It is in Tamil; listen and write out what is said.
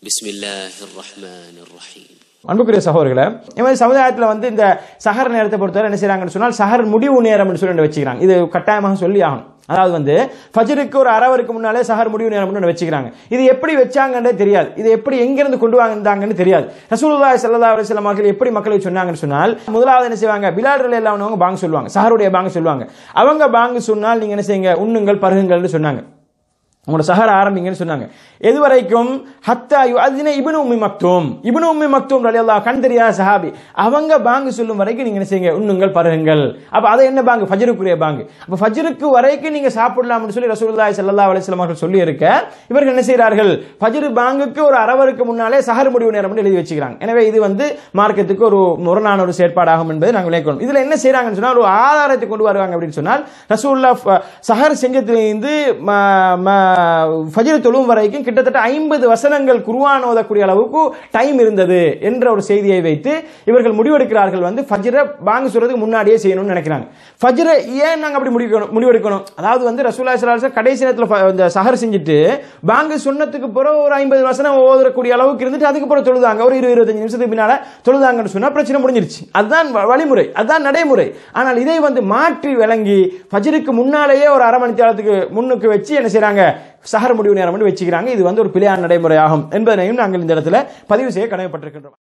بسم الله الرحمن الرحيم அன்புக்குரிய சகோதரர்களே இந்த மாதிரி சமுதாயத்தில் வந்து இந்த சஹர் நேரத்தை பொறுத்தவரை என்ன செய்றாங்கன்னு சொன்னால் சஹர் முடிவு நேரம்னு சொல்லி ஒன்று வச்சுக்கிறாங்க இது கட்டாயமாக சொல்லி ஆகணும் அதாவது வந்து ஃபஜருக்கு ஒரு அரவருக்கு முன்னாலே சஹர் முடிவு நேரம் ஒன்று வச்சுக்கிறாங்க இது எப்படி வச்சாங்கன்றே தெரியாது இது எப்படி எங்கிருந்து கொண்டு வந்தாங்கன்னு தெரியாது ரசூலுல்லாஹி ஸல்லல்லாஹு அலைஹி வஸல்லம் மக்கள் எப்படி மக்களுக்கு சொன்னாங்கன்னு சொன்னால் முதலாவது என்ன செய்வாங்க பிலால் ரலி அவங்க பாங்க சொல்லுவாங்க சஹருடைய பாங்க சொல்லுவாங்க அவங்க பாங்கு சொன்னால் நீங்க என்ன செய்யுங்க உண்ணுங்கள் பருகுங்கள்னு சொன்னாங்க உங்களோட சஹர் ஆரம்பிங்கன்னு சொன்னாங்க எது வரைக்கும் ஹத்தா யுஅதின இப்னு உம்மி மக்தூம் இப்னு உம்மி மக்தூம் ரலியல்லாஹு கண் தெரியாத சஹாபி அவங்க பாங்கு சொல்லும் வரைக்கும் நீங்க என்ன செய்யுங்க உண்ணுங்கள் பருகுங்கள் அப்ப அது என்ன பாங்கு ஃபஜ்ருக்குரிய பாங்கு அப்ப ஃபஜ்ருக்கு வரைக்கும் நீங்க சாப்பிடலாம்னு சொல்லி ரசூலுல்லாஹி ஸல்லல்லாஹு அலைஹி வஸல்லம் அவர்கள் சொல்லி இருக்க இவர்கள் என்ன செய்கிறார்கள் ஃபஜ்ரு பாங்குக்கு ஒரு அரவருக்கு முன்னாலே சஹர் முடிவு நேரம் எழுதி வச்சுக்கிறாங்க எனவே இது வந்து மார்க்கத்துக்கு ஒரு முரணான ஒரு செயற்பாடாகும் என்பதை நாங்கள் விளக்கணும் இதுல என்ன செய்றாங்கன்னு சொன்னால் ஒரு ஆதாரத்தை கொண்டு வருவாங்க அப்படின்னு சொன்னால் ரசூல்லா ஃப- சஹர் செஞ்சதிலிருந்து ம- ம- ஃபஜ்ர் தொழும் வரைக்கும் கிட்டத்தட்ட ஐம்பது வசனங்கள் குர்ஆன் ஓதக்கூடிய அளவுக்கு டைம் இருந்தது என்ற ஒரு செய்தியை வைத்து இவர்கள் முடிவெடுக்கிறார்கள் வந்து ஃபஜ்ர பாங்கு சொல்றதுக்கு முன்னாடியே செய்யணும்னு நினைக்கிறாங்க ஃபஜ்ர ஏன் நாங்க அப்படி முடிக்கணும் முடிவெடுக்கணும் அதாவது வந்து ரசூல்லா ஸல்லல்லாஹு அலைஹி வஸல்லம் கடைசி நேரத்தில் ஃப- இந்த சஹர் செஞ்சுட்டு பாங்கு சொன்னதுக்கு பிறகு ஒரு ஐம்பது வசனம் ஓதக்கூடிய அளவுக்கு இருந்துட்டு அதுக்கு பிறகு தொழுதாங்க ஒரு இருபது இருபத்தஞ்சு நிமிஷத்துக்கு பின்னால தொழுதாங்கன்னு சொன்னா பிரச்சனை முடிஞ்சிருச்சு அதுதான் வ- வழிமுறை அதுதான் நடைமுறை ஆனால் இதை வந்து மாற்றி விளங்கி ஃபஜ்ருக்கு முன்னாலேயே ஒரு அரை மணி நேரத்துக்கு முன்னுக்கு வச்சு என்ன செய்றாங்க சஹர் முடிவு நேரம் வச்சுக்கிறாங்க இது வந்து ஒரு பிழையான நடைமுறை ஆகும் என்பதனையும் நாங்கள் இந்த இடத்துல பதிவு செய்ய கடமைப்பட்டிருக்கின்றோம்